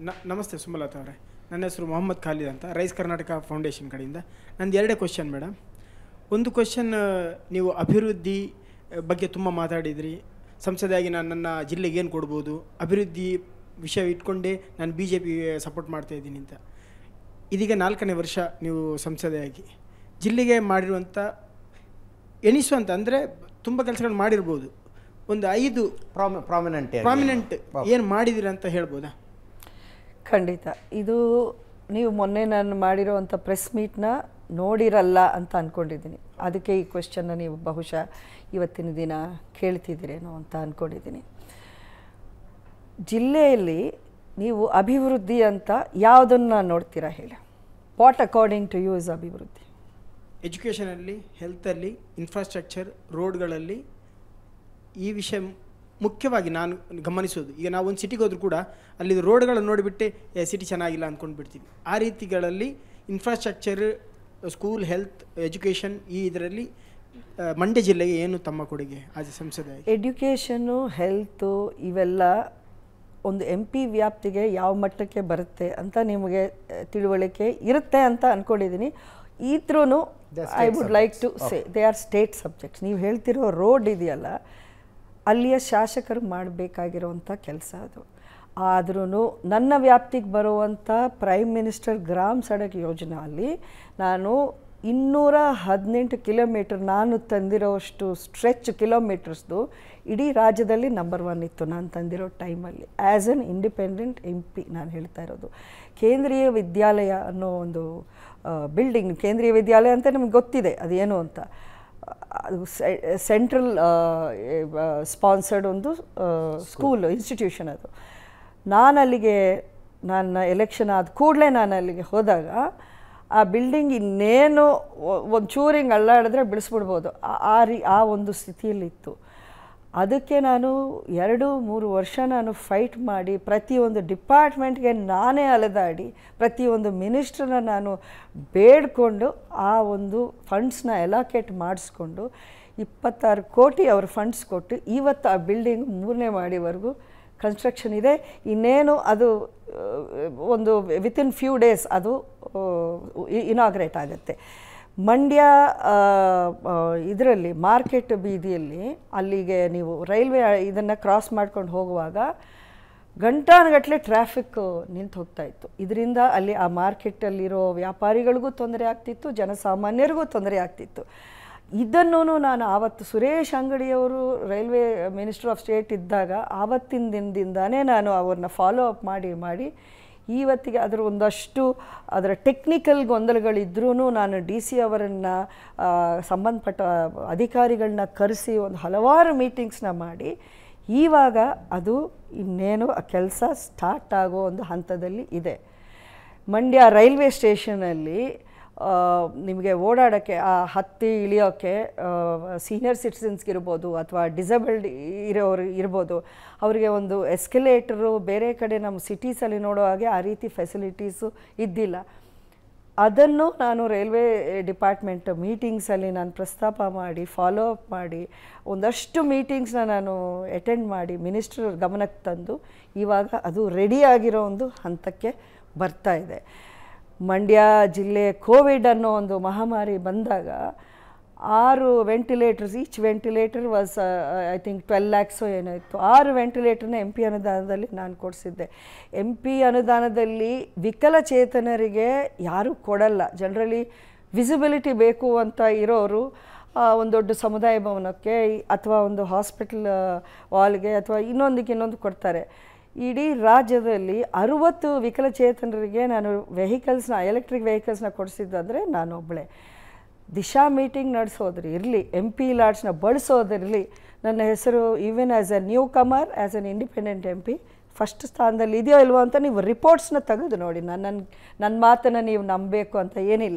ನ- ನಮಸ್ತೆ ಸುಮಲತಾ ಅವರೇ ನನ್ನ ಹೆಸರು ಮೊಹಮ್ಮದ್ ಖಾಲಿದ್ ಅಂತ ರೈಸ್ ಕರ್ನಾಟಕ ಫೌಂಡೇಶನ್ ಕಡೆಯಿಂದ ನಂದು ಎರಡೇ ಕ್ವಶನ್ ಮೇಡಮ್ ಒಂದು ಕ್ವಶನ್ ನೀವು ಅಭಿವೃದ್ಧಿ ಆ, ಬಗ್ಗೆ ತುಂಬ ಮಾತಾಡಿದ್ರಿ ಸಂಸದೆಯಾಗಿ ನಾನು ನನ್ನ ಜಿಲ್ಲೆಗೆ ಏನು ಕೊಡ್ಬೋದು ಅಭಿವೃದ್ಧಿ ವಿಷಯ ಇಟ್ಕೊಂಡೇ ನಾನು ಬಿ ಜೆ ಪಿಗೆ ಸಪೋರ್ಟ್ ಮಾಡ್ತಾ ಇದ್ದೀನಿ ಅಂತ ಇದೀಗ ನಾಲ್ಕನೇ ವರ್ಷ ನೀವು ಸಂಸದೆಯಾಗಿ ಜಿಲ್ಲೆಗೆ ಮಾಡಿರುವಂಥ ಎಣಿಸುವಂಥ ಅಂದರೆ ತುಂಬ ಕೆಲಸಗಳು ಮಾಡಿರ್ಬೋದು ಒಂದು ಐದು ಪ್ರಾಮಿ ಪ್ರಾಮಿನೆಂಟ್ ಪ್ರಾಮಿನೆಂಟ್ ಏನು ಮಾಡಿದಿರ ಅಂತ ಹೇಳ್ಬೋದಾ ಖಂಡಿತ ಇದು ನೀವು ಮೊನ್ನೆ ನಾನು ಮಾಡಿರೋವಂಥ ಪ್ರೆಸ್ ಮೀಟ್ನ ನೋಡಿರಲ್ಲ ಅಂತ ಅಂದ್ಕೊಂಡಿದ್ದೀನಿ ಅದಕ್ಕೆ ಈ ಕ್ವೆಶನ್ನ ನೀವು ಬಹುಶಃ ಇವತ್ತಿನ ದಿನ ಕೇಳ್ತಿದ್ದೀರೇನೋ ಅಂತ ಅಂದ್ಕೊಂಡಿದ್ದೀನಿ ಜಿಲ್ಲೆಯಲ್ಲಿ ನೀವು ಅಭಿವೃದ್ಧಿ ಅಂತ ಯಾವುದನ್ನು ನೋಡ್ತೀರಾ ಹೇಳಿ what according to you is ಅಭಿವೃದ್ಧಿ ಎಜುಕೇಷನಲ್ಲಿ ಹೆಲ್ತಲ್ಲಿ ಇನ್ಫ್ರಾಸ್ಟ್ರಕ್ಚರ್ ರೋಡ್ಗಳಲ್ಲಿ ಈ ವಿಷಯ ಮುಖ್ಯವಾಗಿ ನಾನು ಗಮನಿಸೋದು ಈಗ ನಾವು ಒಂದು ಸಿಟಿಗೆ ಹೋದ್ರೂ ಕೂಡ ಅಲ್ಲಿ ರೋಡ್ಗಳನ್ನು ನೋಡಿಬಿಟ್ಟೆ ಸಿಟಿ ಚೆನ್ನಾಗಿಲ್ಲ ಅಂದ್ಕೊಂಡು ಬಿಡ್ತೀವಿ ಆ ರೀತಿಗಳಲ್ಲಿ ಇನ್ಫ್ರಾಸ್ಟ್ರಕ್ಚರ್ ಸ್ಕೂಲ್ ಹೆಲ್ತ್ ಎಜುಕೇಷನ್ ಈ ಇದರಲ್ಲಿ ಆ, ಮಂಡ್ಯ ಜಿಲ್ಲೆಗೆ ಏನು ತಮ್ಮ ಕೊಡುಗೆ ಆಸ್ ಎ ಸಂಸದೆ ಎಡ್ಯುಕೇಷನ್ನು ಹೆಲ್ತು ಇವೆಲ್ಲ ಒಂದು ಎಂ ಪಿ ವ್ಯಾಪ್ತಿಗೆ ಯಾವ ಮಟ್ಟಕ್ಕೆ ಬರುತ್ತೆ ಅಂತ ನಿಮಗೆ ಆ, ತಿಳುವಳಿಕೆ ಇರುತ್ತೆ ಅಂತ ಅಂದ್ಕೊಂಡಿದ್ದೀನಿ ಇದ್ರೂ They're I state would like to say they are state subjects ನೀವು ಹೇಳ್ತಿರೋ ರೋಡ್ ಇದೆಯಲ್ಲ ಅಲ್ಲಿಯ ಶಾಸಕರು ಮಾಡಬೇಕಾಗಿರುವಂಥ ಕೆಲಸ ಅದು ಆದ್ರೂ ನನ್ನ ವ್ಯಾಪ್ತಿಗೆ ಬರುವಂಥ ಪ್ರೈಮ್ ಮಿನಿಸ್ಟರ್ ಗ್ರಾಮ್ ಸಡಕ್ ಯೋಜನಾ ಅಲ್ಲಿ ನಾನು ಇನ್ನೂರ ಹದಿನೆಂಟು ಕಿಲೋಮೀಟರ್ ನಾನು ತಂದಿರೋಷ್ಟು ಸ್ಟ್ರೆಚ್ ಕಿಲೋಮೀಟರ್ಸ್ದು ಇಡೀ ರಾಜ್ಯದಲ್ಲಿ ನಂಬರ್ ಒನ್ ಇತ್ತು ನಾನು ತಂದಿರೋ ಟೈಮಲ್ಲಿ as an independent M P ನಾನು ಹೇಳ್ತಾ ಇರೋದು ಕೇಂದ್ರೀಯ ವಿದ್ಯಾಲಯ ಅನ್ನೋ ಒಂದು ಬಿಲ್ಡಿಂಗ್ ಕೇಂದ್ರೀಯ ವಿದ್ಯಾಲಯ ಅಂತ ನಮ್ಗೆ ಗೊತ್ತಿದೆ ಅದೇನು ಅಂತ ಅದು ಸೆಂಟ್ರಲ್ ಸ್ಪಾನ್ಸರ್ಡ್ ಒಂದು ಸ್ಕೂಲ್ ಇನ್ಸ್ಟಿಟ್ಯೂಷನ್ ಅದು ನಾನು ಅಲ್ಲಿಗೆ ನನ್ನ ಎಲೆಕ್ಷನ್ ಆದ ಕೂಡಲೇ ನಾನು ಅಲ್ಲಿಗೆ ಹೋದಾಗ ಆ ಬಿಲ್ಡಿಂಗ್ ಇನ್ನೇನು ಒಂದು ಚೂರು ಹಿಂಗೆ ಅಳ್ಳಾಡಿದ್ರೆ ಬಿಡಿಸ್ಬಿಡ್ಬೋದು ಆ- ಆ ರೀ ಆ ಒಂದು ಸ್ಥಿತಿಯಲ್ಲಿತ್ತು ಅದಕ್ಕೆ ನಾನು ಎರಡು ಮೂರು ವರ್ಷ ನಾನು ಫೈಟ್ ಮಾಡಿ ಪ್ರತಿಯೊಂದು ಡಿಪಾರ್ಟ್ಮೆಂಟ್ಗೆ ನಾನೇ ಅಲೆದಾಡಿ ಪ್ರತಿಯೊಂದು ಮಿನಿಸ್ಟ್ರನ್ನ ನಾನು ಬೇಡಿಕೊಂಡು ಆ ಒಂದು ಫಂಡ್ಸ್ನ ಎಲಾಕೇಟ್ ಮಾಡಿಸ್ಕೊಂಡು ಇಪ್ಪತ್ತಾರು ಕೋಟಿ ಅವ್ರ ಫಂಡ್ಸ್ ಕೊಟ್ಟು ಇವತ್ತು ಆ ಬಿಲ್ಡಿಂಗ್ ಮೂರನೇ ಮಾಡಿವರೆಗೂ ಕನ್ಸ್ಟ್ರಕ್ಷನ್ ಇದೆ ಇನ್ನೇನು ಅದು ಆ, ಒಂದು ವಿತಿನ್ ಫ್ಯೂ ಡೇಸ್ ಅದು ಇನಾಗ್ರೇಟ್ ಆಗುತ್ತೆ ಮಂಡ್ಯ ಇದರಲ್ಲಿ ಮಾರ್ಕೆಟ್ ಬೀದಿಯಲ್ಲಿ ಅಲ್ಲಿಗೆ ನೀವು ರೈಲ್ವೆ ಇದನ್ನು ಕ್ರಾಸ್ ಮಾಡ್ಕೊಂಡು ಹೋಗುವಾಗ ಗಂಟಾನುಗಟ್ಟಲೆ ಟ್ರಾಫಿಕ್ ನಿಂತು ಹೋಗ್ತಾ ಇತ್ತು ಇದರಿಂದ ಅಲ್ಲಿ ಆ ಮಾರ್ಕೆಟಲ್ಲಿರೋ ವ್ಯಾಪಾರಿಗಳಿಗೂ ತೊಂದರೆ ಆಗ್ತಿತ್ತು ಜನಸಾಮಾನ್ಯರಿಗೂ ತೊಂದರೆ ಆಗ್ತಿತ್ತು ಇದನ್ನೂ ನಾನು ಆವತ್ತು ಸುರೇಶ್ ಅಂಗಡಿಯವರು ರೈಲ್ವೆ ಮಿನಿಸ್ಟರ್ ಆಫ್ ಸ್ಟೇಟ್ ಇದ್ದಾಗ ಆವತ್ತಿನ ದಿನದಿಂದಾನೇ ನಾನು ಅವ್ರನ್ನ ಫಾಲೋ ಅಪ್ ಮಾಡಿ ಮಾಡಿ ಇವತ್ತಿಗೆ ಅದರ ಒಂದಷ್ಟು ಅದರ ಟೆಕ್ನಿಕಲ್ ಗೊಂದಲಗಳಿದ್ರೂ ನಾನು ಡಿ ಸಿ ಅವರನ್ನು ಸಂಬಂಧಪಟ್ಟ ಅಧಿಕಾರಿಗಳನ್ನ ಕರೆಸಿ ಒಂದು ಹಲವಾರು ಮೀಟಿಂಗ್ಸ್ನ ಮಾಡಿ ಈವಾಗ ಅದು ಇನ್ನೇನು ಆ ಕೆಲಸ ಸ್ಟಾರ್ಟ್ ಆಗೋ ಒಂದು ಹಂತದಲ್ಲಿ ಇದೆ ಮಂಡ್ಯ ರೈಲ್ವೆ ಸ್ಟೇಷನಲ್ಲಿ ನಿಮಗೆ ಓಡಾಡೋಕ್ಕೆ ಆ ಹತ್ತಿ ಇಳಿಯೋಕ್ಕೆ ಸೀನಿಯರ್ ಸಿಟಿಸನ್ಸ್ಗೆ ಇರ್ಬೋದು ಅಥವಾ ಡಿಸೇಬಲ್ಡ್ ಇರೋರು ಇರ್ಬೋದು ಅವರಿಗೆ ಒಂದು ಎಸ್ಕಲೇಟರು ಬೇರೆ ಕಡೆ ನಮ್ಮ ಸಿಟೀಸಲ್ಲಿ ನೋಡೋ ಹಾಗೆ ಆ ರೀತಿ ಫೆಸಿಲಿಟೀಸು ಇದ್ದಿಲ್ಲ ಅದನ್ನು ನಾನು ರೈಲ್ವೆ ಡಿಪಾರ್ಟ್ಮೆಂಟ್ ಮೀಟಿಂಗ್ಸಲ್ಲಿ ನಾನು ಪ್ರಸ್ತಾಪ ಮಾಡಿ ಫಾಲೋ ಅಪ್ ಮಾಡಿ ಒಂದಷ್ಟು ಮೀಟಿಂಗ್ಸ್ನ ನಾನು ಅಟೆಂಡ್ ಮಾಡಿ ಮಿನಿಸ್ಟ್ರ್ ಗಮನಕ್ಕೆ ತಂದು ಇವಾಗ ಅದು ರೆಡಿ ಆಗಿರೋ ಒಂದು ಹಂತಕ್ಕೆ ಬರ್ತಾ ಇದೆ ಮಂಡ್ಯ ಜಿಲ್ಲೆ ಕೋವಿಡ್ ಅನ್ನೋ ಒಂದು ಮಹಾಮಾರಿ ಬಂದಾಗ ಆರು ventilators each ventilator was I think twelve lakhs ಏನೋ ಇತ್ತು ಆರು ವೆಂಟಿಲೇಟರ್ನ ಎಂ ಪಿ ಅನುದಾನದಲ್ಲಿ ನಾನು ಕೊಡಿಸಿದ್ದೆ ಎಂ ಪಿ ಅನುದಾನದಲ್ಲಿ ವಿಕಲಚೇತನರಿಗೆ ಯಾರೂ ಕೊಡಲ್ಲ ಜನರಲಿ ವಿಸಿಬಿಲಿಟಿ ಬೇಕು ಅಂತ ಇರೋರು ಆ, ಒಂದು ದೊಡ್ಡ ಸಮುದಾಯ ಭವನಕ್ಕೆ ಅಥವಾ ಒಂದು ಹಾಸ್ಪಿಟಲ್ ವಾಲ್ಗೆ ಅಥವಾ ಇನ್ನೊಂದಕ್ಕೆ ಇನ್ನೊಂದು ಕೊಡ್ತಾರೆ ಇಡೀ ರಾಜ್ಯದಲ್ಲಿ ಅರುವತ್ತು ವಿಕಲಚೇತನರಿಗೆ ನಾನು ವೆಹಿಕಲ್ಸ್ನ ಎಲೆಕ್ಟ್ರಿಕ್ ವೆಹಿಕಲ್ಸ್ನ ಕೊಡಿಸಿದ್ದಾದರೆ ನಾನು ಒಬ್ಬಳೆ ದಿಶಾ ಮೀಟಿಂಗ್ ನಡೆಸೋದ್ರಿ ಇರಲಿ ಎಂ ಪಿ ಲಾಡ್ಸ್ನ ಬಳಸೋದಿರಲಿ ನನ್ನ ಹೆಸರು even as a newcomer as an independent M P first ಸ್ಥಾನದಲ್ಲಿ ಇದೆಯೋ ಇಲ್ವೋ ಅಂತ ನೀವು ರಿಪೋರ್ಟ್ಸ್ನ ತೆಗೆದು ನೋಡಿ ನನ್ನ ನನ್ನ ನನ್ನ ಮಾತನ್ನು ನೀವು ನಂಬಬೇಕು ಅಂತ ಏನಿಲ್ಲ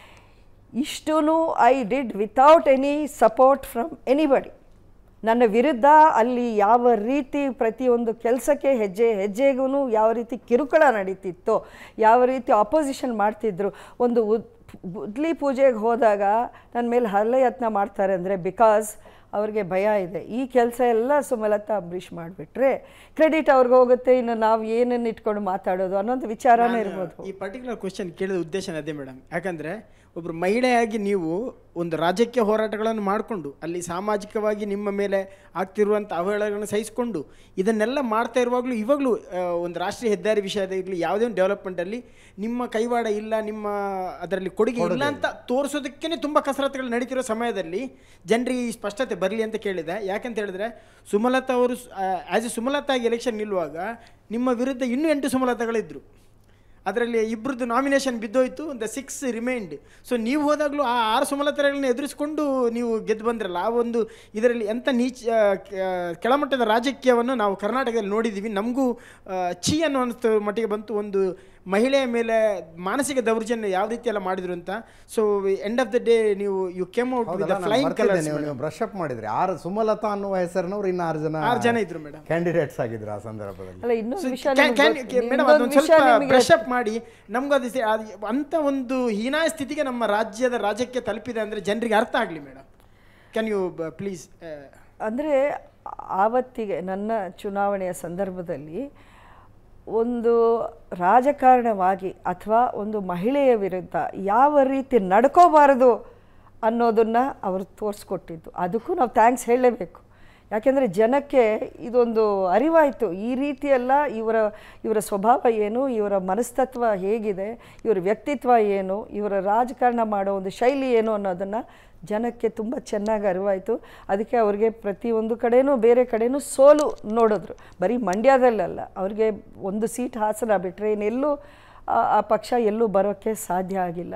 ಇಷ್ಟೂ I did without any support from anybody ನನ್ನ ವಿರುದ್ಧ ಅಲ್ಲಿ ಯಾವ ರೀತಿ ಪ್ರತಿಯೊಂದು ಕೆಲಸಕ್ಕೆ ಹೆಜ್ಜೆ ಹೆಜ್ಜೆಗೂ ಯಾವ ರೀತಿ ಕಿರುಕುಳ ನಡೀತಿತ್ತೋ ಯಾವ ರೀತಿ ಅಪೋಸಿಷನ್ ಮಾಡ್ತಿದ್ರು ಒಂದು ಉದ್ ಗುದ್ಲಿ ಪೂಜೆಗೆ ಹೋದಾಗ ನನ್ನ ಮೇಲೆ ಹಲ್ಲೆ ಯತ್ನ ಮಾಡ್ತಾರೆ ಅಂದರೆ ಬಿಕಾಸ್ ಅವ್ರಿಗೆ ಭಯ ಇದೆ ಈ ಕೆಲಸ ಎಲ್ಲ ಸುಮಲತಾ ಅಂಬರೀಷ್ ಮಾಡಿಬಿಟ್ರೆ ಕ್ರೆಡಿಟ್ ಅವ್ರಿಗೆ ಹೋಗುತ್ತೆ ಇನ್ನು ನಾವು ಏನನ್ನು ಇಟ್ಕೊಂಡು ಮಾತಾಡೋದು ಅನ್ನೋದು ವಿಚಾರನೇ ಇರ್ಬೋದು ಈ ಪರ್ಟಿಕ್ಯುಲರ್ ಕ್ವಶನ್ ಕೇಳಿದ ಉದ್ದೇಶ ಅದೇ ಮೇಡಮ್ ಯಾಕಂದರೆ ಒಬ್ಬರು ಮಹಿಳೆಯಾಗಿ ನೀವು ಒಂದು ರಾಜಕೀಯ ಹೋರಾಟಗಳನ್ನು ಮಾಡಿಕೊಂಡು ಅಲ್ಲಿ ಸಾಮಾಜಿಕವಾಗಿ ನಿಮ್ಮ ಮೇಲೆ ಆಗ್ತಿರುವಂಥ ಅವಹೇಳನಗಳನ್ನು ಸಹಿಸಿಕೊಂಡು ಇದನ್ನೆಲ್ಲ ಮಾಡ್ತಾ ಇರುವಾಗಲೂ ಇವಾಗಲೂ ಆ, ಒಂದು ರಾಷ್ಟ್ರೀಯ ಹೆದ್ದಾರಿ ವಿಷಯದಾಗಲಿ ಯಾವುದೇ ಒಂದು ಡೆವಲಪ್ಮೆಂಟಲ್ಲಿ ನಿಮ್ಮ ಕೈವಾಡ ಇಲ್ಲ ನಿಮ್ಮ ಅದರಲ್ಲಿ ಕೊಡುಗೆ ಇಲ್ಲ ಅಂತ ತೋರಿಸೋದಕ್ಕೇ ತುಂಬ ಕಸರತ್ತುಗಳು ನಡೀತಿರೋ ಸಮಯದಲ್ಲಿ ಜನರಿಗೆ ಈ ಸ್ಪಷ್ಟತೆ ಬರಲಿ ಅಂತ ಕೇಳಿದೆ ಯಾಕಂತ ಹೇಳಿದ್ರೆ ಸುಮಲತಾ ಅವರು ಆ್ಯಸ್ ಎ ಸುಮಲತಾಗಿ ಎಲೆಕ್ಷನ್ ನಿಲ್ಲುವಾಗ ನಿಮ್ಮ ವಿರುದ್ಧ ಇನ್ನೂ ಎಂಟು ಸುಮಲತಾಗಳಿದ್ದರು ಅದರಲ್ಲಿ ಇಬ್ಬರದ್ದು ನಾಮಿನೇಷನ್ ಬಿದ್ದೋಯ್ತು ದ ಸಿಕ್ಸ್ ರಿಮೈಂಡ್ ಸೊ ನೀವು ಹೋದಾಗಲೂ ಆ ಆರು ಸುಮಲತರಗಳನ್ನ ಎದುರಿಸ್ಕೊಂಡು ನೀವು ಗೆದ್ದು ಬಂದ್ರಲ್ಲ ಆ ಒಂದು ಇದರಲ್ಲಿ ಎಂಥ ನೀಚ ಆ, ಕೆ- ಕೆಳಮಟ್ಟದ ರಾಜಕೀಯವನ್ನು ನಾವು ಕರ್ನಾಟಕದಲ್ಲಿ ನೋಡಿದ್ದೀವಿ ನಮಗೂ ಚಿ ಅನ್ನೋ ಅನಿಸ್ತ ಮಟ್ಟಿಗೆ ಬಂತು ಒಂದು ಮಹಿಳೆಯ ಮೇಲೆ ಮಾನಸಿಕ ದೌರ್ಜನ್ಯ ಯಾವ ರೀತಿ ಎಲ್ಲ ಮಾಡಿದ್ರು ಅಂತ so end of the day ನೀವು ಯು ಕೇಮ್ ಔಟ್ ವಿತ್ ಹೌದಲ್ಲ, ನಾನು ಫ್ಲೈಂಗ್ ಬರ್ತಿದ್ದೆ, ಕಲರ್ಸ್ ನೀವು ನೀವು ಬ್ರಷ್ ಅಪ್ ಮಾಡಿದ್ರಿ ಆರು ಸುಮಲತಾ ಅನ್ನುವ ಹೆಸರಿನವರು ಇನ್ನು ಆರು ಜನ ಆರು ಜನ ಇದ್ರು ಮೇಡಮ್ ಕ್ಯಾಂಡಿಡೇಟ್ಸ್ ಆಗಿದ್ರು ಆ ಸಂದರ್ಭದಲ್ಲಿ ಅಲ್ಲ ಇನ್ನೊಂದು ವಿಷಯ ಕ್ಯಾನ್- ನಿಮ್ಗೆ ಕ್ಯಾನ್- ಗೊತ್ತು- ಮೇಡಮ್ ಇನ್ನೊಂದು ಅದೊಂದು ವಿಷಯ ಸ್ವಲ್ಪ ನಿಮಗೆ ಬ್ರಷ್ ಅಪ್ ಮಾಡಿ ನಮ್ಗೂ ಅದು ಸೆ- ಅದು ಅಂತ ಒಂದು ಹೀನಾಯ ಸ್ಥಿತಿಗೆ ನಮ್ಮ ರಾಜ್ಯದ ರಾಜ್ಯಕ್ಕೆ ತಲುಪಿದೆ ಅಂದರೆ ಜನರಿಗೆ ಅರ್ಥ ಆಗಲಿ ಮೇಡಮ್ ಕ್ಯಾನ್ ಯು ಪ್ಲೀಸ್ ಅಂದರೆ ಆವತ್ತಿಗೆ ನನ್ನ ಚುನಾವಣೆಯ ಸಂದರ್ಭದಲ್ಲಿ ಒಂದು ರಾಜಕಾರಣವಾಗಿ ಅಥವಾ ಒಂದು ಮಹಿಳೆಯ ವಿರುದ್ಧ ಯಾವ ರೀತಿ ನಡ್ಕೋಬಾರದು ಅನ್ನೋದನ್ನು ಅವರು ತೋರಿಸ್ಕೊಟ್ಟಿದ್ದು ಅದಕ್ಕೂ ನಾವು ಥ್ಯಾಂಕ್ಸ್ ಹೇಳಲೇಬೇಕು ಯಾಕೆಂದರೆ ಜನಕ್ಕೆ ಇದೊಂದು ಅರಿವಾಯಿತು ಈ ರೀತಿಯೆಲ್ಲ ಇವರ ಇವರ ಸ್ವಭಾವ ಏನು ಇವರ ಮನಸ್ತತ್ವ ಹೇಗಿದೆ ಇವರ ವ್ಯಕ್ತಿತ್ವ ಏನು ಇವರ ರಾಜಕಾರಣ ಮಾಡೋ ಒಂದು ಶೈಲಿ ಏನು ಅನ್ನೋದನ್ನು ಜನಕ್ಕೆ ತುಂಬ ಚೆನ್ನಾಗಿ ಅರಿವಾಯಿತು ಅದಕ್ಕೆ ಅವ್ರಿಗೆ ಪ್ರತಿಯೊಂದು ಕಡೆನೂ ಬೇರೆ ಕಡೆನೂ ಸೋಲು ನೋಡಿದ್ರು ಬರೀ ಮಂಡ್ಯದಲ್ಲಲ್ಲ ಅವ್ರಿಗೆ ಒಂದು ಸೀಟ್ ಹಾಸನ ಬಿಟ್ಟರೆ ಇನ್ನೆಲ್ಲೂ ಆ- ಆ ಪಕ್ಷ ಎಲ್ಲೂ ಬರೋಕ್ಕೆ ಸಾಧ್ಯ ಆಗಿಲ್ಲ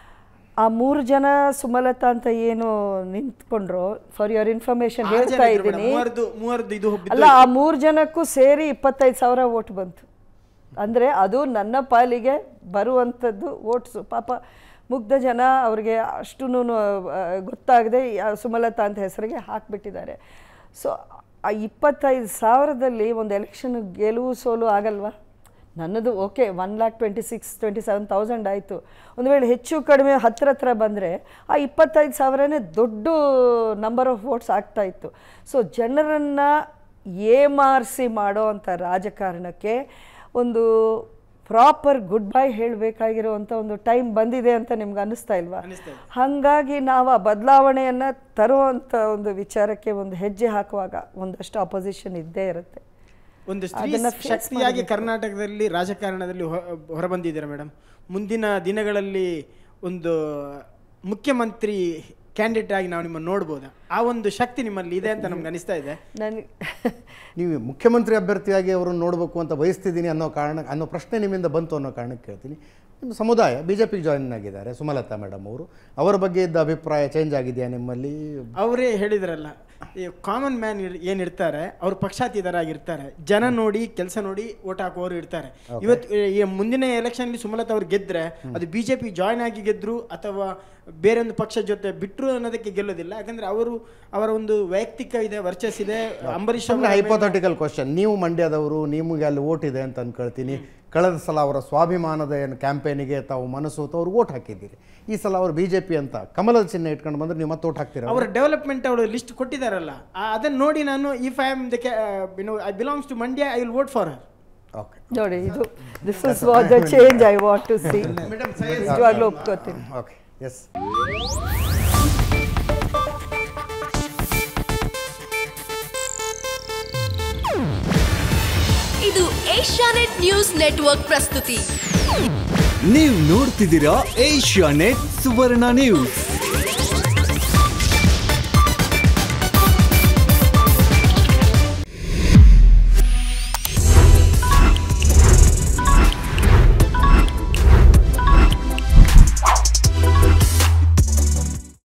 ಆ ಮೂರು ಜನ ಸುಮಲತಾ ಅಂತ ಏನು ನಿಂತ್ಕೊಂಡ್ರು ಫಾರ್ ಯುವರ್ ಇನ್ಫಾರ್ಮೇಶನ್ ಹೇಳ್ತಾ ಇದ್ದೀನಿ ಮೂವರದು ಮೂವರದು ಇದು ಬಿದ್ದು- ಅಲ್ಲ ಆ ಮೂರು ಜನಕ್ಕೂ ಸೇರಿ ಇಪ್ಪತ್ತೈದು ಸಾವಿರ ಓಟ್ ಬಂತು ಅಂದರೆ ಅದು ನನ್ನ ಪಾಲಿಗೆ ಬರುವಂಥದ್ದು ಓಟ್ಸು ಪಾಪ ಮುಗ್ಧ ಜನ ಅವ್ರಿಗೆ ಅಷ್ಟೂ ಗೊತ್ತಾಗದೆ ಸುಮಲತಾ ಅಂತ ಹೆಸರಿಗೆ ಹಾಕಿಬಿಟ್ಟಿದ್ದಾರೆ ಸೊ ಆ ಇಪ್ಪತ್ತೈದು ಸಾವಿರದಲ್ಲಿ ಒಂದು ಎಲೆಕ್ಷನ್ ಗೆಲುವು ಸೋಲು ಆಗಲ್ವಾ ನನ್ನದು okay one lakh twenty six twenty seven thousand ಆಯಿತು ಒಂದು ವೇಳೆ ಹೆಚ್ಚು ಕಡಿಮೆ ಹತ್ರ ಹತ್ರ ಬಂದರೆ ಆ ಇಪ್ಪತ್ತೈದು ಸಾವಿರನೇ ದೊಡ್ಡ ನಂಬರ್ ಆಫ್ ವೋಟ್ಸ್ ಆಗ್ತಾ ಇತ್ತು ಸೊ ಜನರನ್ನು ಏಮಾರಿಸಿ ಮಾಡೋ ಅಂಥ ರಾಜಕಾರಣಕ್ಕೆ ಒಂದು ಪ್ರಾಪರ್ ಗುಡ್ ಬೈ ಹೇಳಬೇಕಾಗಿರುವಂಥ ಒಂದು ಟೈಮ್ ಬಂದಿದೆ ಅಂತ ನಿಮ್ಗೆ ಅನ್ನಿಸ್ತಾ ಇಲ್ವಾ ಅನ್ನಿಸ್ತಾ ಇದೆ. ಹಾಗಾಗಿ ನಾವು ಆ ಬದಲಾವಣೆಯನ್ನು ತರುವಂಥ ಒಂದು ವಿಚಾರಕ್ಕೆ ಒಂದು ಹೆಜ್ಜೆ ಹಾಕುವಾಗ ಒಂದಷ್ಟು ಅಪೋಸಿಷನ್ ಇದ್ದೇ ಇರುತ್ತೆ ಒಂದು ಸ್ತ್ರೀ ಅದನ್ನ face ಶಕ್ತಿಯಾಗಿ ಕರ್ನಾಟಕದಲ್ಲಿ ರಾಜಕಾರಣದಲ್ಲಿ ಹೊ- ಹೊರಬಂದಿದ್ದೀರಾ ಮೇಡಮ್ ಮುಂದಿನ ದಿನಗಳಲ್ಲಿ ಒಂದು ಮುಖ್ಯಮಂತ್ರಿ ಕ್ಯಾಂಡಿಡೇಟ್ ಆಗಿ ನಾವು ನಿಮ್ಮನ್ನು ನೋಡ್ಬೋದಾ ಆ ಒಂದು ಶಕ್ತಿ ನಿಮ್ಮಲ್ಲಿ ಇದೆ ಅಂತ ನಮ್ಗೆ ಅನಿಸ್ತಾ ಇದೆ ನನಗೆ ನೀವು ಮುಖ್ಯಮಂತ್ರಿ ಅಭ್ಯರ್ಥಿಯಾಗಿ ಅವರನ್ನು ನೋಡಬೇಕು ಅಂತ ಬಯಸ್ತಿದ್ದೀನಿ ಅನ್ನೋ ಕಾರಣ ಅನ್ನೋ ಪ್ರಶ್ನೆ ನಿಮ್ಮಿಂದ ಬಂತು ಅನ್ನೋ ಕಾರಣಕ್ಕೆ ಕೇಳ್ತೀನಿ ನಿಮ್ಮ ಸಮುದಾಯ ಬಿ ಜೆ ಪಿಗೆ ಜಾಯಿನ್ ಆಗಿದ್ದಾರೆ ಸುಮಲತಾ ಮೇಡಮ್ ಅವರು ಅವರ ಬಗ್ಗೆ ಇದ್ದ ಅಭಿಪ್ರಾಯ ಚೇಂಜ್ ಆಗಿದೆಯಾ ನಿಮ್ಮಲ್ಲಿ ಅವರೇ ಹೇಳಿದ್ರಲ್ಲ ಈ ಕಾಮನ್ ಮ್ಯಾನ್ ಏನಿರ್ತಾರೆ ಅವ್ರು ಪಕ್ಷಾತೀತರಾಗಿರ್ತಾರೆ ಜನ ನೋಡಿ ಕೆಲಸ ನೋಡಿ ಓಟ್ ಹಾಕುವವರು ಇರ್ತಾರೆ ಇವತ್ತು ಈ ಮುಂದಿನ ಎಲೆಕ್ಷನ್ಲಿ ಸುಮಲತಾ ಅವ್ರು ಗೆದ್ರೆ ಅದು ಬಿ ಜೆ ಪಿ ಜಾಯ್ನ್ ಆಗಿ ಗೆದ್ರು ಅಥವಾ ಬೇರೆ ಒಂದು ಪಕ್ಷ ಜೊತೆ ಬಿಟ್ಟರು ಅನ್ನೋದಕ್ಕೆ ಗೆಲ್ಲೋದಿಲ್ಲ ಯಾಕಂದ್ರೆ ಅವರು ಅವರ ಒಂದು ವೈಯಕ್ತಿಕ ಇದೆ ವರ್ಚಸ್ ಇದೆ ಅಂಬರೀಷ್ ಸುಮ್ಮನೆ ಅವರ ಹೈಪೋಥೆಟಿಕಲ್ ಕ್ವಶನ್ ನೀವು ಮಂಡ್ಯದವರು ನಿಮಗೆ ಅಲ್ಲಿ ಓಟ್ ಇದೆ ಅಂತ ಅನ್ಕೊಳ್ತೀನಿ ಕಳೆದ ಸಲ ಅವರ ಸ್ವಾಭಿಮಾನದ ಏನು ಕ್ಯಾಂಪೇನಿಗೆ ತಾವು ಮನಸ್ಸು ಅವ್ರು ಓಟ್ ಹಾಕಿದ್ದೀರಿ ಈ ಸಲ ಅವರು ಬಿ ಜೆ ಪಿ ಅಂತ ಕಮಲದ ಚಿಹ್ನೆ ಇಟ್ಕೊಂಡು ಬಂದ್ರೆ ನೀವು ಮತ್ತೆ ಓಟ್ ಹಾಕ್ತೀರಾ ಅವರ ಡೆವಲಪ್ಮೆಂಟ್ ಅವರು ಲಿಸ್ಟ್ ಕೊಟ್ಟಿದ್ದಾರಲ್ಲ ಆ- ಅದನ್ನ ನೋಡಿ ನಾನು if I am the I belongs to Mandya I will vote for her okay ನೋಡಿ ಇದು this is what the change I want to see ನಿಜವಾಗ್ಲೂ ಒಪ್ಕೋತೀನಿ ಓಕೆ ಎಸ್ ಇದು ಏಷ್ಯಾನೆಟ್ ನ್ಯೂಸ್ ನೆಟ್ವರ್ಕ್ ಪ್ರಸ್ತುತಿ ನೀವು ನೋಡ್ತಿದ್ದೀರಾ ಏಷ್ಯಾ ನೆಟ್ ಸುವರ್ಣ ನ್ಯೂಸ್